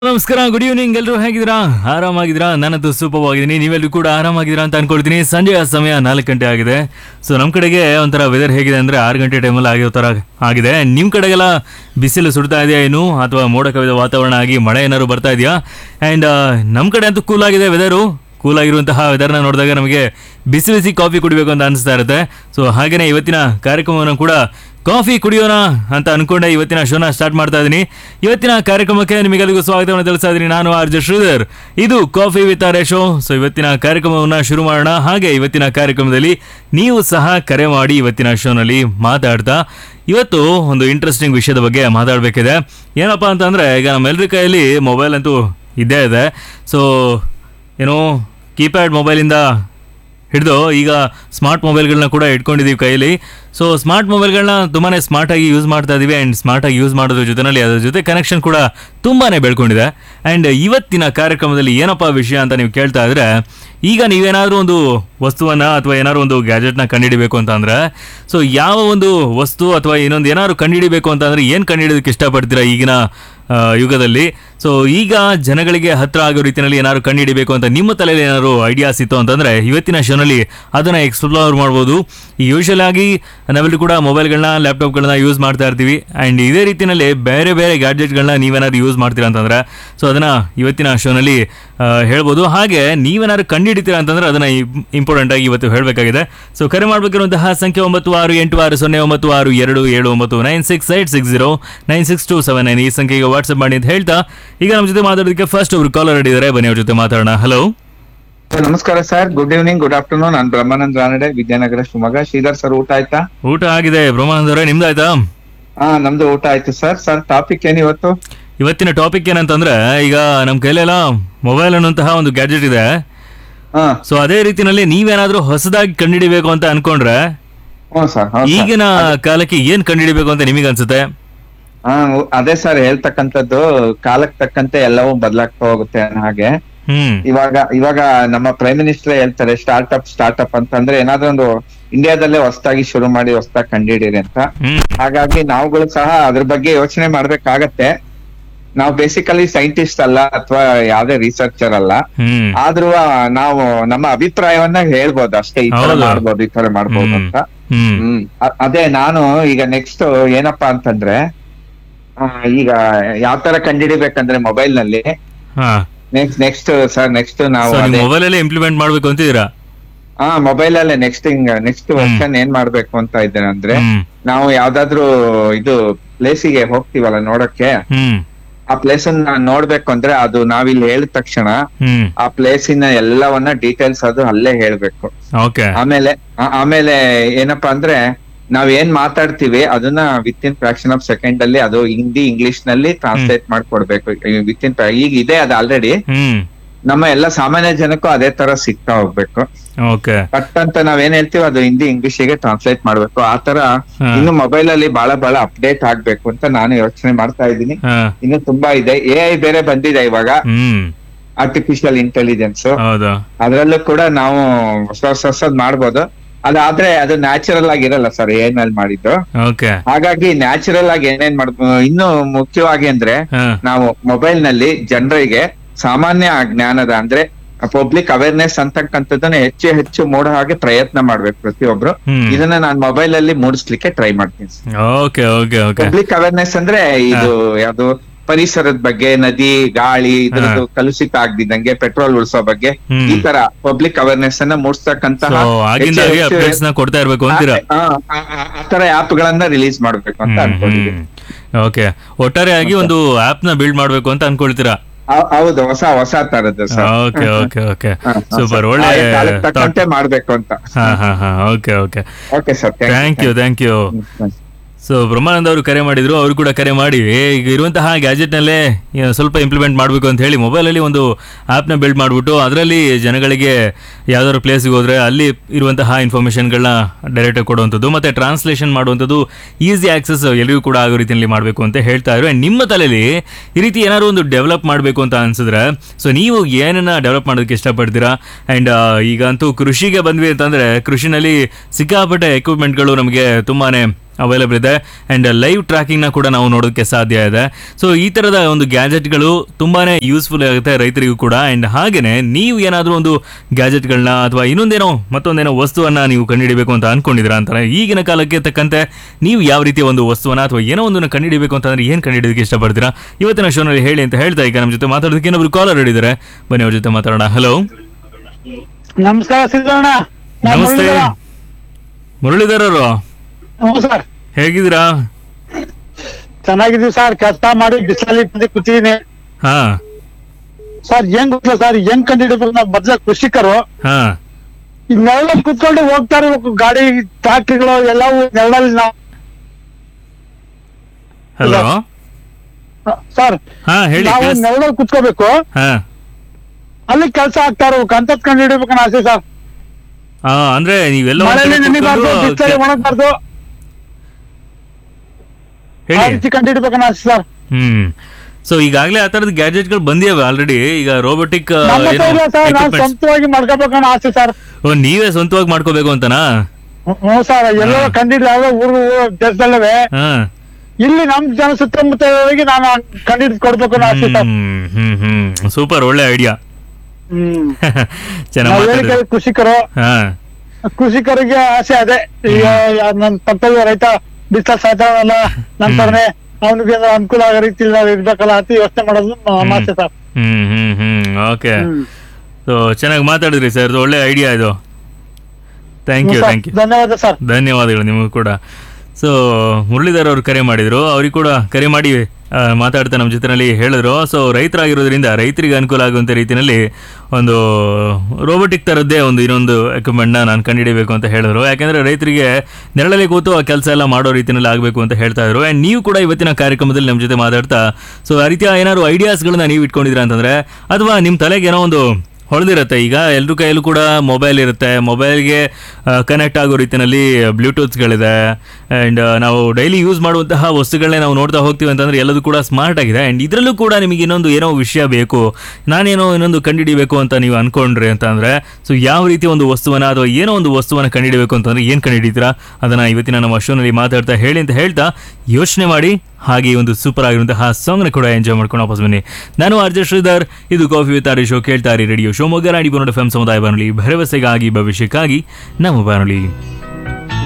ನಮಸ್ಕಾರ good evening ಎಲ್ಲರೂ ಹೇಗಿದ್ದೀರಾ ಆರಾಮಾಗಿದ್ದೀರಾ ನಾನಂತೂ ಸೂಪರ್ ಆಗಿದ್ದೀನಿ ನೀವೆಲ್ಲರೂ ಕೂಡ ಆರಾಮಾಗಿದ್ದೀರಾ ಅಂತ ಅನ್ಕೊಳ್ತೀನಿ ಸಂಜೆಯ ಸಮಯ ನಾಲ್ಕು ಗಂಟೆ ಆಗಿದೆ ಸೊ ನಮ್ಮ ಕಡೆಗೆ ಒಂಥರ ವೆದರ್ ಹೇಗಿದೆ ಅಂದರೆ ಆರು ಗಂಟೆ ಟೈಮಲ್ಲಿ ಆಗಿರೋ ಥರ ಆಗಿದೆ ನಿಮ್ಮ ಕಡೆಗೆಲ್ಲ ಬಿಸಿಲು ಸುಡ್ತಾ ಇದೆಯಾ ಏನು ಅಥವಾ ಮೋಡ ಕವಿದ ವಾತಾವರಣ ಆಗಿ ಮಳೆ ಏನಾದ್ರು ಬರ್ತಾ ಇದೆಯಾ ಆ್ಯಂಡ್ ನಮ್ಮ ಕಡೆ ಅಂತೂ ಕೂಲ್ ಆಗಿದೆ ವೆದರು ಕೂಲ್ ಆಗಿರುವಂತಹ ವೆದರ್ನ ನೋಡಿದಾಗ ನಮಗೆ ಬಿಸಿ ಬಿಸಿ ಕಾಫಿ ಕುಡಿಬೇಕು ಅಂತ ಅನಿಸ್ತಾ ಇರುತ್ತೆ ಸೊ ಹಾಗೆಯೇ ಇವತ್ತಿನ ಕಾರ್ಯಕ್ರಮವನ್ನು ಕೂಡ ಕಾಫಿ ಕುಡಿಯೋಣ ಅಂತ ಅನ್ಕೊಂಡೆ ಇವತ್ತಿನ ಶೋನ ಸ್ಟಾರ್ಟ್ ಮಾಡ್ತಾ ಇದ್ದೀನಿ ಇವತ್ತಿನ ಕಾರ್ಯಕ್ರಮಕ್ಕೆ ನಿಮಗೆಲ್ಲರಿಗೂ ಸ್ವಾಗತವನ್ನು ತಿಳಿಸ್ತಾ ಇದ್ದೀನಿ ನಾನು ಆರ್ ಜೆ ಶ್ರೀಧರ್ ಇದು coffee with R show so ಇವತ್ತಿನ ಕಾರ್ಯಕ್ರಮವನ್ನು ಶುರು ಮಾಡೋಣ ಹಾಗೆ ಇವತ್ತಿನ ಕಾರ್ಯಕ್ರಮದಲ್ಲಿ ನೀವು ಸಹ ಕರೆ ಮಾಡಿ ಇವತ್ತಿನ ಶೋನಲ್ಲಿ ಮಾತಾಡ್ತಾ ಇವತ್ತು ಒಂದು ಇಂಟ್ರೆಸ್ಟಿಂಗ್ ವಿಷಯದ ಬಗ್ಗೆ ಮಾತಾಡಬೇಕಿದೆ ಏನಪ್ಪ ಅಂತಂದರೆ ಈಗ ನಮ್ಮೆಲ್ಲರ ಕೈಯಲ್ಲಿ ಮೊಬೈಲ್ ಅಂತೂ ಇದ್ದೇ ಇದೆ ಸೊ ಏನೋ ಕೀಪ್ಯಾಡ್ ಮೊಬೈಲಿಂದ ಹಿಡಿದು ಈಗ ಸ್ಮಾರ್ಟ್ ಮೊಬೈಲ್ಗಳನ್ನ ಕೂಡ ಇಟ್ಕೊಂಡಿದ್ದೀವಿ ಕೈಯಲ್ಲಿ ಸೊ ಸ್ಮಾರ್ಟ್ ಮೊಬೈಲ್ಗಳನ್ನ ತುಂಬಾ ಸ್ಮಾರ್ಟಾಗಿ ಯೂಸ್ ಮಾಡ್ತಾ ಇದ್ದೀವಿ ಆ್ಯಂಡ್ ಸ್ಮಾರ್ಟಾಗಿ ಯೂಸ್ ಮಾಡೋದ್ರ ಜೊತೆನಲ್ಲಿ ಅದ್ರ ಜೊತೆ ಕನೆಕ್ಷನ್ ಕೂಡ ತುಂಬಾ ಬೆಳ್ಕೊಂಡಿದೆ ಆ್ಯಂಡ್ ಇವತ್ತಿನ ಕಾರ್ಯಕ್ರಮದಲ್ಲಿ ಏನಪ್ಪ ವಿಷಯ ಅಂತ ನೀವು ಕೇಳ್ತಾ ಇದ್ರೆ ಈಗ ನೀವೇನಾದರೂ ಒಂದು ವಸ್ತುವನ್ನು ಅಥವಾ ಏನಾದ್ರು ಒಂದು ಗ್ಯಾಜೆಟ್ನ ಕಂಡುಹಿಡಿಬೇಕು ಅಂತ ಅಂದರೆ ಸೊ ಯಾವ ಒಂದು ವಸ್ತು ಅಥವಾ ಇನ್ನೊಂದು ಏನಾದ್ರು ಕಂಡುಹಿಡಿಬೇಕು ಅಂತ ಅಂದರೆ ಏನು ಕಂಡುಹಿಡಿಯೋದಕ್ಕೆ ಇಷ್ಟಪಡ್ತೀರಾ ಈಗಿನ ಆ, ಯುಗದಲ್ಲಿ ಸೊ ಈಗ ಜನಗಳಿಗೆ ಹತ್ರ ಆಗೋ ರೀತಿಯಲ್ಲಿ ಏನಾದ್ರು ಕಂಡುಹಿಡಿಬೇಕು ಅಂತ ನಿಮ್ಮ ತಲೆಯಲ್ಲಿ ಏನಾದ್ರು ಐಡಿಯಾಸ್ ಇತ್ತು ಅಂತಂದ್ರೆ ಇವತ್ತಿನ ಶೋನಲ್ಲಿ ಅದನ್ನ ಎಕ್ಸ್ಪ್ಲೋರ್ ಮಾಡ್ಬೋದು ಯೂಶಲ್ ಆಗಿ ನಾವೆಲ್ಲರೂ ಕೂಡ ಮೊಬೈಲ್ಗಳನ್ನ ಲ್ಯಾಪ್ಟಾಪ್ಗಳನ್ನ ಯೂಸ್ ಮಾಡ್ತಾ ಇರ್ತೀವಿ ಆ್ಯಂಡ್ ಇದೇ ರೀತಿಯಲ್ಲಿ ಬೇರೆ ಬೇರೆ ಗ್ಯಾಡ್ಜೆಟ್ಗಳನ್ನ ನೀವೇನಾದ್ರು ಯೂಸ್ ಮಾಡ್ತೀರಾ ಅಂತಂದ್ರೆ ಸೊ ಅದನ್ನ ಇವತ್ತಿನ ಶೋನಲ್ಲಿ ಆ, ಹೇಳ್ಬೋದು ಹಾಗೆ ನೀವೇನಾದ್ರು ಕಂಡುಹಿಡಿತೀರಾ ಅಂತಂದ್ರೆ ಅದನ್ನ ಇಂಪಾರ್ಟೆಂಟ್ ಆಗಿ ಇವತ್ತು ಹೇಳಬೇಕಾಗಿದೆ ಸೊ ಕರೆ ಮಾಡಬೇಕಿರುವಂತಹ ಸಂಖ್ಯೆ ಒಂಬತ್ತು ಆರು ಎಂಟು ಆರು ಸೊನ್ನೆ ಒಂಬತ್ತು ಆರು ಎರಡು ಏಳು ಒಂಬತ್ತು nine six eight six zero nine six two seven nine ಈ ಸಂಖ್ಯೆಗೆ ವಾಟ್ಸ್ಆಪ್ ಮಾಡಿ ಅಂತ ಹೇಳ್ತಾ ಈಗ ನಮ್ಮ ಜೊತೆ ಮಾತಾಡೋದಕ್ಕೆ ಫಸ್ಟ್ ಒಬ್ರು ಕಾಲರ್ ಇದ್ದಾರೆ ಬನ್ನಿ ಅವ್ರ ಜೊತೆ ಮಾತಾಡೋಣ ಹಲೋ ಸರ್, ನಮಸ್ಕಾರ sir good evening good afternoon ನಾನು ಬ್ರಹ್ಮಾನಂದ್ ರಾನಡೆ ವಿದ್ಯಾನಗರ ಶಿವಮೊಗ್ಗ ಶ್ರೀಧರ್ ಸರ್ ಊಟ ಆಯ್ತಾ ಊಟ ಆಗಿದೆ ಬ್ರಹ್ಮಾನಂದ್ ಅವರೇ ನಿಮ್ದಾಯ್ತಾ ಹಾ ನಮ್ದು ಊಟ ಆಯ್ತು ಸರ್ ಸರ್ ಟಾಪಿಕ್ ಏನ್ ಇವತ್ತು ಇವತ್ತಿನ ಟಾಪಿಕ್ ಏನಂತಂದ್ರೆ ಈಗ ನಮ್ಮ ಕೈಲೆಲ್ಲ ಮೊಬೈಲ್ ಅನ್ನುವಂತಹ ಒಂದು ಗ್ಯಾಜೆಟ್ ಇದೆ ಹಾ ಸೊ ಅದೇ ರೀತಿನಲ್ಲಿ ನೀವೇನಾದ್ರೂ ಹೊಸದಾಗಿ ಕಂಡುಹಿಡಿಬೇಕು ಅಂತ ಅನ್ಕೊಂಡ್ರೆ ಹ್ಞೂ ಸರ್ ಹೌದು ಸರ್. ಈಗಿನ ಕಾಲಕ್ಕೆ ಏನ್ ಕಂಡುಹಿಡಿಬೇಕು ಅಂತ ನಿಮಗೆ ಅನ್ಸುತ್ತೆ ಹಾ ಅದೇ ಸರ್ ಹೇಳ್ತಕ್ಕಂಥದ್ದು ಕಾಲಕ್ಕೆ ತಕ್ಕಂತೆ ಎಲ್ಲವೂ ಬದಲಾಗ್ತಾ ಹೋಗುತ್ತೆ ಅನ್ನೋ ಹಾಗೆ ಹ್ಮ್ ಇವಾಗ ಇವಾಗ ನಮ್ಮ ಪ್ರೈಮ್ ಮಿನಿಸ್ಟರ್ ಹೇಳ್ತಾರೆ ಸ್ಟಾರ್ಟ್ಅಪ್ ಸ್ಟಾರ್ಟ್ಅಪ್ ಅಂತಂದ್ರೆ ಏನಾದ್ರೂ ಒಂದು ಇಂಡಿಯಾದಲ್ಲೇ ಹೊಸದಾಗಿ ಶುರು ಮಾಡಿ ಹೊಸದಾಗಿ ಕಂಡುಹಿಡೀರಿ ಅಂತ ಹ್ಮ್ ಹಾಗಾಗಿ ನಾವುಗಳು ಸಹ ಅದ್ರ ಬಗ್ಗೆ ಯೋಚನೆ ಮಾಡ್ಬೇಕಾಗತ್ತೆ ನಾವು ಬೇಸಿಕಲಿ ಸೈಂಟಿಸ್ಟ್ ಅಲ್ಲ ಅಥವಾ ಯಾವ್ದೇ ರಿಸರ್ಚರ್ ಅಲ್ಲ ಹ್ಮ್ ಆದ್ರೂ ಆ, ನಾವು ನಮ್ಮ ಅಭಿಪ್ರಾಯವನ್ನ ಹೇಳ್ಬೋದು ಅಷ್ಟೇ ಈ ತರ ಹೌದು. ಮಾಡ್ಬೋದು ಈ ತರ ಮಾಡ್ಬೋದು ಹ್ಮ್. ಅಂತ ಹ್ಮ್ ಹ್ಮ್ ಅ- ಅದೇ ನಾನು ಈಗ ನೆಕ್ಸ್ಟ್ ಏನಪ್ಪಾ ಅಂತಂದ್ರೆ ಆ, ಈಗ ಯಾವ ತರ ಕಂಡಿಡಿಬೇಕಂದ್ರೆ ಮೊಬೈಲ್ ನಲ್ಲಿ ಹಾ ನೆಕ್ಸ್ಟ್ ನೆಕ್ಸ್ಟ್ ಸರ್ ನೆಕ್ಸ್ಟ್ ನಾವು ಸೊ ಅದೇ ನೀವು ಮೊಬೈಲ್ ಅಲ್ಲೇ ಇಂಪ್ಲಿಮೆಂಟ್ ಮಾಡ್ಬೇಕು ಅಂತಿದ್ದೀರಾ ಹಾ ಮೊಬೈಲ್ ಅಲ್ಲೇ ನೆಕ್ಸ್ಟ್ ಹಿಂಗ ನೆಕ್ಸ್ಟ್ ವರ್ಷನ್ ಏನ್ ಮಾಡ್ಬೇಕು ಅಂತ ಇದ್ದೇನೆ ಅಂದ್ರೆ ಹ್ಮ್ ನಾವು ಯಾವ್ದಾದ್ರು ಇದು ಪ್ಲೇಸಿಗೆ ಹೋಗ್ತೀವಲ್ಲ ನೋಡಕ್ಕೆ ಹ್ಮ್ ಆ ಪ್ಲೇಸ್ ಅನ್ನ ನೋಡ್ಬೇಕು ಅಂದ್ರೆ ಅದು ನಾವಿಲ್ಲಿ ಹೇಳಿದ ತಕ್ಷಣ ಹ್ಮ್ ಆ ಪ್ಲೇಸಿನ ಎಲ್ಲವನ್ನ ಡೀಟೇಲ್ಸ್ ಅದು ಅಲ್ಲೇ ಹೇಳ್ಬೇಕು ಓಕೆ ಆಮೇಲೆ ಆ- ಆಮೇಲೆ ಏನಪ್ಪಾ ಅಂದ್ರೆ ನಾವ್ ಏನ್ ಮಾತಾಡ್ತೀವಿ ಅದನ್ನ within fraction of second ಅಲ್ಲಿ ಅದು ಹಿಂದಿ ಇಂಗ್ಲಿಷ್ ನಲ್ಲಿ ಟ್ರಾನ್ಸ್ಲೇಟ್ ಮಾಡ್ಕೊಡ್ಬೇಕು ವಿತ್ ಇನ್ ಈಗ ಇದೆ ಅದು ಆಲ್ರೆಡಿ ಹ್ಮ್ ನಮ್ಮ ಎಲ್ಲ ಸಾಮಾನ್ಯ ಜನಕ್ಕೂ ಅದೇ ತರ ಸಿಗ್ತಾ ಹೋಗ್ಬೇಕು ಓಕೆ ಕಟ್ ಅಂತ ನಾವ್ ಏನ್ ಹೇಳ್ತೀವಿ ಅದು ಹಿಂದಿ ಇಂಗ್ಲಿಷಿಗೆ ಟ್ರಾನ್ಸ್ಲೇಟ್ ಮಾಡ್ಬೇಕು ಆ ತರ ಹಾ. ಇನ್ನು ಮೊಬೈಲ್ ಅಲ್ಲಿ ಬಹಳ ಬಹಳ ಅಪ್ಡೇಟ್ ಆಗ್ಬೇಕು ಅಂತ ನಾನು ಯೋಚನೆ ಮಾಡ್ತಾ ಇದ್ದೀನಿ ಹಾ ಇನ್ನು ತುಂಬಾ ಇದೆ ಎ ಐ ಬೇರೆ ಬಂದಿದೆ ಇವಾಗ ಹ್ಮ್ ಆರ್ಟಿಫಿಷಿಯಲ್ ಇಂಟೆಲಿಜೆನ್ಸ್ ಹೌದು ಅದ್ರಲ್ಲೂ ಕೂಡ ನಾವು ಹೊಸ ಹೊಸ ಹೊಸದ್ ಮಾಡ್ಬೋದು ಅದಾದ್ರೆ ಅದು ನ್ಯಾಚುರಲ್ ಆಗಿರಲ್ಲ ಸರ್ ಏನಲ್ಲಿ ಮಾಡಿದ್ದು ಓಕೆ ಹಾಗಾಗಿ ನ್ಯಾಚುರಲ್ ಆಗಿ ಏನೇನ್ ಮಾಡ್ಬೋದು ಇನ್ನು ಮುಖ್ಯವಾಗಿ ಅಂದ್ರೆ ಹಾ ನಾವು ಮೊಬೈಲ್ ನಲ್ಲಿ ಜನರಿಗೆ ಸಾಮಾನ್ಯ ಜ್ಞಾನದ ಅಂದ್ರೆ ಪಬ್ಲಿಕ್ ಅವೇರ್ನೆಸ್ ಅಂತಕ್ಕಂಥದ್ದನ್ನ ಹೆಚ್ಚು ಹೆಚ್ಚು ಮೂಡೋ ಹಾಗೆ ಪ್ರಯತ್ನ ಮಾಡ್ಬೇಕು ಪ್ರತಿಯೊಬ್ರು ಹ್ಮ್ ಇದನ್ನ ನಾನು ಮೊಬೈಲ್ ಅಲ್ಲಿ ಮೂಡಿಸ್ಲಿಕ್ಕೆ ಟ್ರೈ ಮಾಡ್ತೀನಿ okay okay okay public awareness ಅಂದ್ರೆ ಇದು ಯಾವ್ದು ಪರಿಸರದ ಬಗ್ಗೆ ನದಿ ಗಾಳಿ ಇದ್ರದ್ದು ಕಲುಷಿತ ಆಗ್ದಿದ್ದಂಗೆ ಪೆಟ್ರೋಲ್ ಉಳಿಸೋ ಬಗ್ಗೆ ಹ್ಮ್. ಈ ತರ ಪಬ್ಲಿಕ್ ಅವೇರ್ನೆಸ್ ಅನ್ನ ಮೂಡಿಸ್ತಕ್ಕಂತಹ ಸೊ ಆಗಿಂದಾಗೆ ಹೆಚ್ಚು- ಹೆಚ್ಚು- ಅಪ್ಡೇಟ್ಸ್ ನ ಕೊಡ್ತಾ ಇರ್ಬೇಕು ಅಂತೀರಾ ಆ, ಆ, ಆ, ಆ ತರ ಆಪ್ ಗಳನ್ನ ರಿಲೀಸ್ ಮಾಡ್ಬೇಕು ಅಂತ ಅನ್ಕೊಂಡಿದ್ದೀನಿ ಓಕೆ ಒಟ್ಟಾರೆಯಾಗಿ ಒಂದು ಆಪ್ ನ ಬಿಲ್ಡ್ ಮಾಡ್ಬೇಕು ಅಂತ ಅನ್ಕೊಳ್ತೀರಾ ಹೌ- ಹೌದು ಹೊಸ ಹೊಸ ತರದ್ದು ಸರ್ ಓಕೆ ಓಕೆ ಓಕೆ ಹಾ, ಹಾ, ಸೂಪರ್ ಸರ್. ಒಳ್ಳೆ ಆಯಾ ಕಾಲಕ್ಕೆ ತಕ್ಕಂತೆ ಮಾಡ್ಬೇಕು ಅಂತ ಹಾ ಹಾ ಹಾ okay okay okay sir thank you thank you so Brahmananda ಅವರು ಕರೆ ಮಾಡಿದ್ರು ಅವರು ಕೂಡ ಕರೆ ಮಾಡಿ ಈಗ ಇರುವಂತಹ ಗ್ಯಾಜೆಟ್ನಲ್ಲೇ ಸ್ವಲ್ಪ ಇಂಪ್ಲಿಮೆಂಟ್ ಮಾಡಬೇಕು ಅಂತ ಹೇಳಿ ಮೊಬೈಲಲ್ಲಿ ಒಂದು ಆ್ಯಪ್ನ ಬಿಲ್ಡ್ ಮಾಡಿಬಿಟ್ಟು ಅದರಲ್ಲಿ ಜನಗಳಿಗೆ ಯಾವ್ದಾದ್ರು ಪ್ಲೇಸಿಗೆ ಹೋದರೆ ಅಲ್ಲಿ ಇರುವಂತಹ ಇನ್ಫಾರ್ಮೇಷನ್ಗಳನ್ನ ಡೈರೆಕ್ಟಾಗಿ ಕೊಡುವಂಥದ್ದು ಮತ್ತು ಟ್ರಾನ್ಸ್ಲೇಷನ್ ಮಾಡುವಂಥದ್ದು ಈಸಿ ಆಕ್ಸೆಸ್ ಎಲ್ಲಿಗೂ ಕೂಡ ಆಗೋ ರೀತಿಯಲ್ಲಿ ಮಾಡಬೇಕು ಅಂತ ಹೇಳ್ತಾ ಇದ್ರು And ನಿಮ್ಮ ತಲೆಯಲ್ಲಿ ಈ ರೀತಿ ಏನಾದ್ರು ಒಂದು ಡೆವಲಪ್ ಮಾಡಬೇಕು ಅಂತ ಅನ್ಸಿದ್ರೆ ಸೊ ನೀವು ಏನನ್ನ ಡೆವಲಪ್ ಮಾಡೋದಕ್ಕೆ ಇಷ್ಟಪಡ್ತೀರಾ ಆ್ಯಂಡ್ ಈಗ ಅಂತೂ ಕೃಷಿಗೆ ಬಂದ್ವಿ ಅಂತಂದರೆ ಕೃಷಿನಲ್ಲಿ ಸಿಕ್ಕಾಪಟ್ಟೆ ಎಕ್ವಿಪ್ಮೆಂಟ್ಗಳು ನಮಗೆ ತುಂಬಾ ಅವೈಲೇಬಲ್ ಇದೆ ಆ್ಯಂಡ್ ಲೈವ್ ಟ್ರ್ಯಾಕಿಂಗ್ನ ಕೂಡ ನಾವು ನೋಡೋದಕ್ಕೆ ಸಾಧ್ಯ ಇದೆ ಸೊ ಈ ಥರದ ಒಂದು ಗ್ಯಾಜೆಟ್ಗಳು ತುಂಬಾ ಯೂಸ್ಫುಲ್ ಆಗುತ್ತೆ ರೈತರಿಗೂ ಕೂಡ ಆ್ಯಂಡ್ ಹಾಗೆಯೇ ನೀವು ಏನಾದರೂ ಒಂದು ಗ್ಯಾಜೆಟ್ಗಳನ್ನ ಅಥವಾ ಇನ್ನೊಂದೇನೋ ಮತ್ತೊಂದೇನೋ ವಸ್ತುವನ್ನು ನೀವು ಕಂಡುಹಿಡಬೇಕು ಅಂತ ಅನ್ಕೊಂಡಿದ್ದೀರಾ ಅಂತಾರೆ ಈಗಿನ ಕಾಲಕ್ಕೆ ತಕ್ಕಂತೆ ನೀವು ಯಾವ ರೀತಿಯ ಒಂದು ವಸ್ತುವನ್ನ ಅಥವಾ ಏನೋ ಒಂದನ್ನು ಕಂಡುಹಿಡಬೇಕು ಅಂತಂದ್ರೆ ಏನು ಕಂಡುಹಿಡಿಯೋದಕ್ಕೆ ಇಷ್ಟಪಡ್ತೀರಾ ಇವತ್ತಿನ ಶೋನಲ್ಲಿ ಹೇಳಿ ಅಂತ ಹೇಳ್ತಾ ಈಗ ನಮ್ಮ ಜೊತೆ ಮಾತಾಡೋದಕ್ಕೆ ಇನ್ನೊಬ್ರು ಕಾಲರ್ ಹಿಡಿದ್ದಾರೆ ಬನ್ನಿ ಅವ್ರ ಜೊತೆ ಮಾತಾಡೋಣ ಹಲೋ ನಮಸ್ಕಾರ ಸಿದ್ದಣ್ಣ ನಾನ್ ನಮಸ್ತೆ ಮುರಳೀಧರ. ಮುರಳೀಧರ್ ಅವರು ಹ್ಞೂ ಸರ್ ಹೇಗಿದ್ದೀರಾ ಚೆನ್ನಾಗಿದ್ದೀವಿ ಸರ್ ಕೆಲಸ ಮಾಡಿ ಬಿಸಿಲಲ್ಲಿ ಬಂದು ಕೂತಿದ್ದೀನಿ ಹಾ ಸರ್ ಹೆಂಗ್ ಗೊತ್ತಿಲ್ಲ ಸರ್ ಹೆಂಗ್ ಕಂಡಿಡ್ಬೇಕು ನಾವು ಮೊದ್ಲ ಕೃಷಿಕರು ಹಾ ಈಗ ನೆರಳಲ್ಲಿ ಕುತ್ಕೊಂಡು ಹೋಗ್ತಾ ಇರ್ಬೇಕು ಗಾಡಿ ಟ್ರಾಕ್ಟರ್ಗಳು ಎಲ್ಲವೂ ನೆರಳಲ್ಲಿ ನಾವು ಹಲೋ ಸರ್ ಹಾ ಹೇಳಿ ನಾವು ಕೇಳಿಸ್- ನೆರಳಲ್ಲಿ ಕುತ್ಕೋಬೇಕು ಹಾ ಅಲ್ಲಿ ಕೆಲಸ ಆಗ್ತಾ ಇರ್ಬೇಕು ಅಂತದ್ ಕಂಡಿಡ್ಬೇಕು ಆಸೆ ಸರ್ ಹಾ ಅಂದ್ರೆ ನೀವೆಲ್ಲ ಒಂದ್ ಮಳೆಯಲ್ಲಿ ಕಡೆ ನೆನಿಬಾರ್ದು ಕೂತ್ಕೊಂಡು ಬಿಸಿಲಲ್ಲಿ ಒಣಗಬಾರ್ದು ಆ ಹೇಳಿ ರೀತಿ ಕಂಡಿಡ್ಬೇಕನ್ನ ಆಸೆ ಸರ್ ಹ್ಮ್ ಸೊ ಈಗಾಗಲೇ ಆ ತರದ ಗ್ಯಾಜೆಟ್ಗಳು ಬಂದಿವೆ ಆಲ್ರೆಡಿ ಈಗ ರೋಬೋಟಿಕ್ ನಮ್ಮ ಹತ್ರ ಇಲ್ಲ ಸರ್ ನಾನು ಸ್ವಂತವಾಗಿ ಮಾಡ್ಕೋಬೇಕನ್ನ ಆಸೆ ಸರ್ ಓ ನೀವೇ ಸ್ವಂತವಾಗಿ ಮಾಡ್ಕೋಬೇಕು ಅಂತನಾ ಹ್ಞೂ ಸರ್ ಎಲ್ಲೋ ಕಂಡಿಡ್ಲಿ ಯಾವ ಊರು ಊರು ದೇಶದಲ್ಲವೇ ಹಾ ಇಲ್ಲಿ ನಮ್ ಜನ ಸುತ್ತಮುತ್ತಲಿಗೆ ನಾನು ಕಂಡಿಡ್ ಕೊಡ್ಬೇಕು ಅನ್ನೋ ಆಸೆ ಸರ್ ಹ್ಮ್ ಹ್ಮ್ ಹ್ಮ್ ಸೂಪರ್ ಒಳ್ಳೆ ಐಡಿಯಾ ಹ್ಮ್ ಚೆನ್ನಾಗಿ ನಾವ್ ಮಾತಾಡಿದ್ರಿ ಹೇಳಿಕೆ ಕೃಷಿಕರು ಹಾ ಕೃಷಿಕರಿಗೆ ಆಸೆ ಅದೇ ಈಗ ನನ್ ಪಕ್ಕದ ರೈತ ಬಿಸ್ಲ ಸಾಯ್ತಾವಲ್ಲ ನನ್ ತರನೇ ಅವನಿಗೆ ಅನುಕೂಲ ಆಗೋ ರೀತಿ ನಾವ್ ಇರ್ಬೇಕಲ್ಲ ಅಂತ ಯೋಚನೆ ಮಾಡೋದು ನಮ್ಮ ಆಸೆ ಸರ್ ಹ್ಮ್ ಹ್ಮ್ ಹ್ಮ್ ಓಕೆ ಹ್ಮ್. ಸೊ ಚೆನ್ನಾಗಿ ಮಾತಾಡಿದ್ರಿ ಸರ್ ಒಳ್ಳೆ ಐಡಿಯಾ ಇದು ಥ್ಯಾಂಕ್ ಯು ಹ್ಞೂ ಸರ್. ಥ್ಯಾಂಕ್ ಯು ಧನ್ಯವಾದ ಸರ್ ಧನ್ಯವಾದಗಳು ನಿಮಗೂ ಕೂಡ ಸೊ ಮುರಳೀಧರ್ ಅವರು ಕರೆ ಮಾಡಿದ್ರು ಅವ್ರಿಗೆ ಕೂಡ ಕರೆ ಮಾಡಿ ಆ, ಮಾತಾಡ್ತಾ ನಮ್ಮ ಜೊತೆನಲ್ಲಿ ಹೇಳಿದ್ರು ಸೊ ರೈತರಾಗಿರೋದ್ರಿಂದ ರೈತರಿಗೆ ಅನುಕೂಲ ಆಗುವಂಥ ರೀತಿಯಲ್ಲಿ ಒಂದು ರೋಬೋಟಿಕ್ ಥರದ್ದೇ ಒಂದು ಇನ್ನೊಂದು ಎಕ್ವಿಪ್ಮೆಂಟ್ನ ನಾನು ಕಂಡುಹಿಡಿಬೇಕು ಅಂತ ಹೇಳಿದ್ರು ಯಾಕೆಂದರೆ ರೈತರಿಗೆ ನೆರಳಲ್ಲಿ ಕೂತು ಆ ಕೆಲಸ ಎಲ್ಲ ಮಾಡೋ ರೀತಿಯಲ್ಲಿ ಆಗಬೇಕು ಅಂತ ಹೇಳ್ತಾ ಇದ್ರು ಆ್ಯಂಡ್ ನೀವು ಕೂಡ ಇವತ್ತಿನ ಕಾರ್ಯಕ್ರಮದಲ್ಲಿ ನಮ್ಮ ಜೊತೆ ಮಾತಾಡ್ತಾ ಸೊ ಆ ರೀತಿಯ ಏನಾದ್ರು ಐಡಿಯಾಸ್ಗಳನ್ನ ನೀವು ಇಟ್ಕೊಂಡಿದ್ದೀರಾ ಅಂತಂದರೆ ಅಥವಾ ನಿಮ್ಮ ತಲೆಗೆ ಏನೋ ಒಂದು ಹೊಳೆದಿರುತ್ತೆ ಈಗ ಎಲ್ಲರ ಕೈಯಲ್ಲೂ ಕೂಡ ಮೊಬೈಲ್ ಇರುತ್ತೆ ಮೊಬೈಲ್ಗೆ ಕನೆಕ್ಟ್ ಆಗೋ ರೀತಿಯಲ್ಲಿ ಬ್ಲೂಟೂತ್ಸ್ಗಳಿದೆ ಆ್ಯಂಡ್ ನಾವು ಡೈಲಿ ಯೂಸ್ ಮಾಡುವಂತಹ ವಸ್ತುಗಳನ್ನೇ ನಾವು ನೋಡ್ತಾ ಹೋಗ್ತೀವಿ ಅಂತಂದರೆ ಎಲ್ಲದೂ ಕೂಡ ಸ್ಮಾರ್ಟ್ ಆಗಿದೆ ಆ್ಯಂಡ್ ಇದರಲ್ಲೂ ಕೂಡ ನಿಮಗೆ ಇನ್ನೊಂದು ಏನೋ ವಿಷಯ ಬೇಕು ನಾನೇನೋ ಇನ್ನೊಂದು ಕಂಡುಹಿಡಿಬೇಕು ಅಂತ ನೀವು ಅನ್ಕೊಂಡ್ರಿ ಅಂತಂದರೆ ಸೊ ಯಾವ ರೀತಿ ಒಂದು ವಸ್ತುವನ್ನ ಅಥವಾ ಏನೋ ಒಂದು ವಸ್ತುವನ್ನು ಕಂಡುಹಿಡಬೇಕು ಅಂತಂದರೆ ಏನು ಕಂಡುಹಿಡಿತೀರಾ ಅದನ್ನು ಇವತ್ತಿನ ನಮ್ಮ ಶೋನಲ್ಲಿ ಮಾತಾಡ್ತಾ ಹೇಳಿ ಅಂತ ಹೇಳ್ತಾ ಯೋಚನೆ ಮಾಡಿ ಹಾಗೆ ಈ ಒಂದು ಸೂಪರ್ ಆಗಿರುವಂತಹ ಸಾಂಗ್ನ ಕೂಡ ಎಂಜಾಯ್ ಮಾಡ್ಕೊಂಡು ವಾಪಸ್ ಬನ್ನಿ ನಾನು ಆರ್ಜೆ ಶ್ರೀಧರ್ ಇದು ಕಾಫಿ ವಿತ್ ಆರಿ ಶೋ ಕೇಳ್ತಾ ಇರಿ ರೇಡಿಯೋ ಶಿವಮೊಗ್ಗ ರಾಣಿ ಬನ್ನಡ ಎಫ್ ಸಮುದಾಯ ಬಾನುಲಿ ಭರವಸೆಗಾಗಿ ಭವಿಷ್ಯಕ್ಕಾಗಿ ನಮ್ಮ ಬಾನುಲಿ